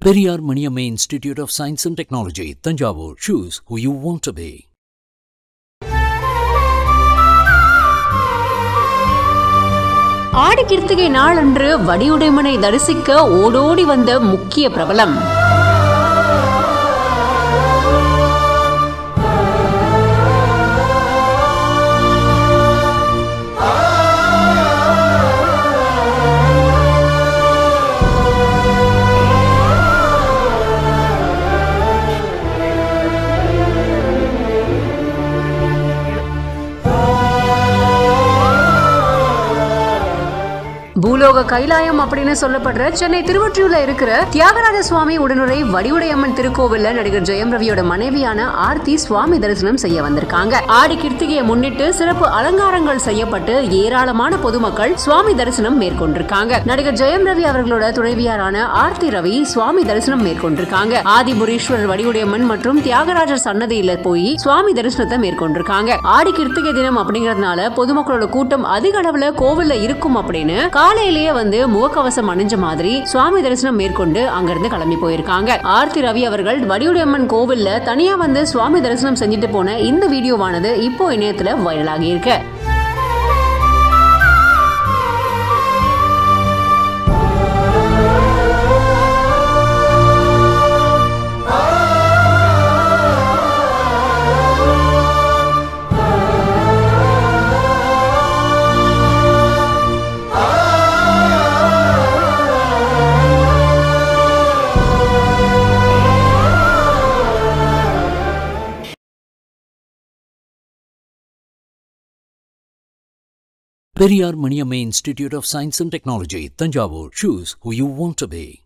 Periyar Maniamma Institute of Science and Technology, Tanjavur. Choose who you want to be. ஆடி கிருத்திகை நாளன்று வடிவுடைமனை தரிசிக்க ஓடோடி வந்த முக்கிய பிரபலம் பூலோக கைலாயம் அப்படின்னு சொல்லப்படுற சென்னை திருவொற்றியூர்ல இருக்கிற தியாகராஜ சுவாமி உடனுரை வடிவுடையம்மன் திருக்கோவில்ல நடிகர் ஜெயம் ரவியோட மனைவியான ஆர்த்தி சுவாமி தரிசனம் செய்ய வந்திருக்காங்க ஆடி கிருத்திகையை முன்னிட்டு சிறப்பு அலங்காரங்கள் செய்யப்பட்டு ஏராளமான பொதுமக்கள் சுவாமி தரிசனம் மேற்கொண்டிருக்காங்க நடிகர் ஜெயம் ரவி அவர்களோட துணைவியாரான ஆர்த்தி ரவி சுவாமி தரிசனம் மேற்கொண்டிருக்காங்க ஆதிபுரீஸ்வரர் வடிவுடையம்மன் மற்றும் தியாகராஜர் சன்னதியில போய் சுவாமி தரிசனத்தை மேற்கொண்டிருக்காங்க ஆடி கிருத்திகை தினம் அப்படிங்கறதுனால பொதுமக்களோட கூட்டம் அதிக அளவுல கோவில்ல இருக்கும் அப்படின்னு காலையிலேயே வந்து முகக்கவசம் அணிஞ்ச மாதிரி சுவாமி தரிசனம் மேற்கொண்டு அங்கிருந்து கிளம்பி போயிருக்காங்க ஆர்த்தி ரவி அவர்கள் வடிவுடையம்மன் கோவில்ல தனியா வந்து சுவாமி தரிசனம் செஞ்சுட்டு போன இந்த வீடியோவானது இப்போ இணையத்துல வைரலாகி இருக்கு Periyar Maniamma Institute of Science and Technology, Tanjavur. Choose who you want to be.